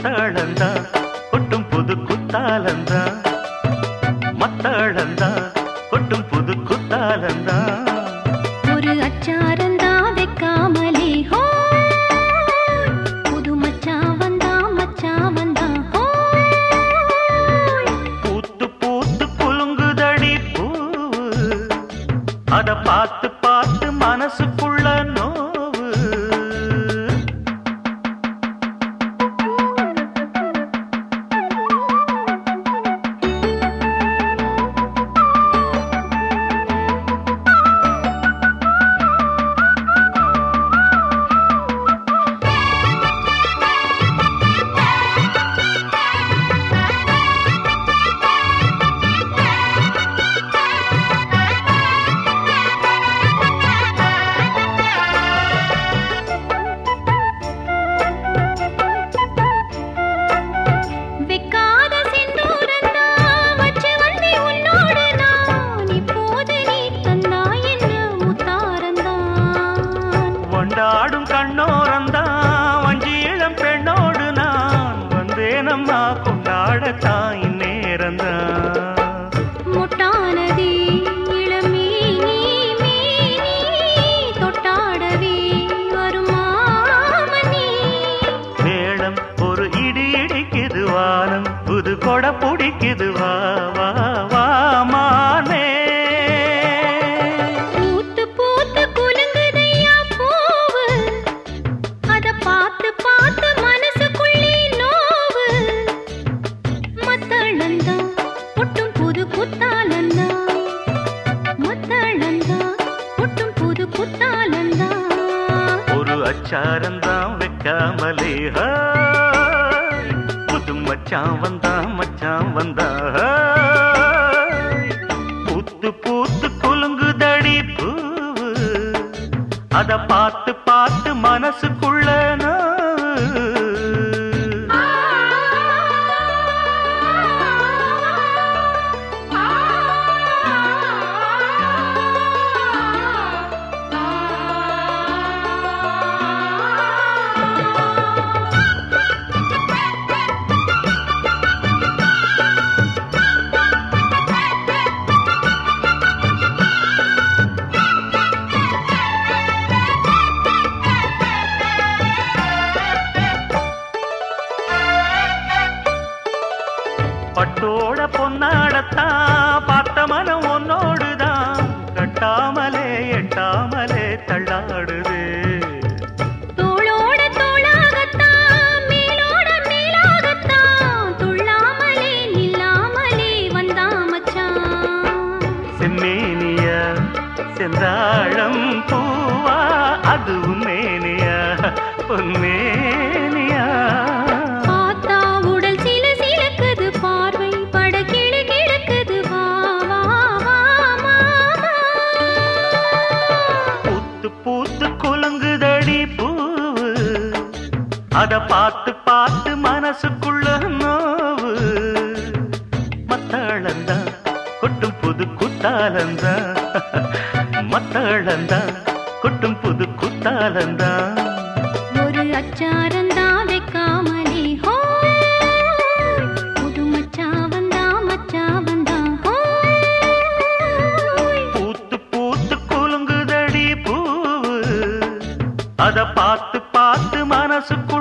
மத்தாளந்தா கொட்டும் புது குத்தாலந்தா மத்தாளந்தா கொட்டும் புது குத்தாலந்தா ஒரு அச்சாரந்தா வைக்காமலே ஹோ புது மச்சான் வந்தா மச்சான் வந்தா ஹோ பூத்து பூத்து குலுங்குதடி பூவு அத பார்த்து பார்த்து மனசுக்குள்ள நோவு வெக்காத செந்தூரந்தா வச்சு வந்தே உன்னோடு நான் இப்போது நீ தந்தா என்ன முத்தாரந்தான் கொண்டாடும் கண்ணோரந்தான் வஞ்சி இளம் பெண்ணோடு நான் வந்தேனம்மா கொண்டாடத்தான் இந்நேரந்தான் முட்டானதே இளமேனி மேனி தொட்டாடவே வருமாமணி மேளம் ஒரு இடி இடிக்குது வானம் புது கொடை பிடிக்குது வா வா வா மானே பூத்து பூத்து குலுங்குதையா பூவு அத பார்த்து பார்த்து மனசுக்குள்ளே நோவு மத்தளந்தா ஒட்டும் புது குத்தாலந்தா மத்தளந்தா ஒட்டும் புது குத்தாலந்தா ஒரு அச்சாரந்தான் வைக்காமலே ஹாய். புது மச்சான் வந்தா மச்சான் வந்தா ஹாய். பூத்து பூத்து குலுங்குதடி பூவு அத பார்த்து பார்த்து மனசுக்குள்ள நோவு. பட்டோட பொன்னாடத்தான் பார்த்த மனம் உன்னோடுதான் கட்டாமலே எட்டாமலே தள்ளாடுது தோளோட தோளாகத்தான் மேலோட மேலாகத்தான் துள்ளாமலே நில்லாமலே வந்தா மச்சான் செம்மேனியா செந்தாழம் பூவா அதுவும் மேனியா பொன்மேனியா பார்த்தா உடல் சில சிலக்குது பார்வை பட கிளு கிழக்குது வா வா வா மாமா பூத்து பூத்து குலுங்குதடி பூவு அத பார்த்து பார்த்து மனசுக்குள்ள நோவு மத்தாளந்தா கொட்டும் புது குத்தாலந்தா மத்தாளந்தா கொட்டும் புது குத்தாலந்தா ஒரு அச்சாரந்தா வைக்காமலே ஹோ புது மச்சான் வந்தா மச்சான் வந்தா ஹோ பூத்து பூத்து குலுங்குதடி பூவு அத பார்த்து பார்த்து மனசுக்குள்ள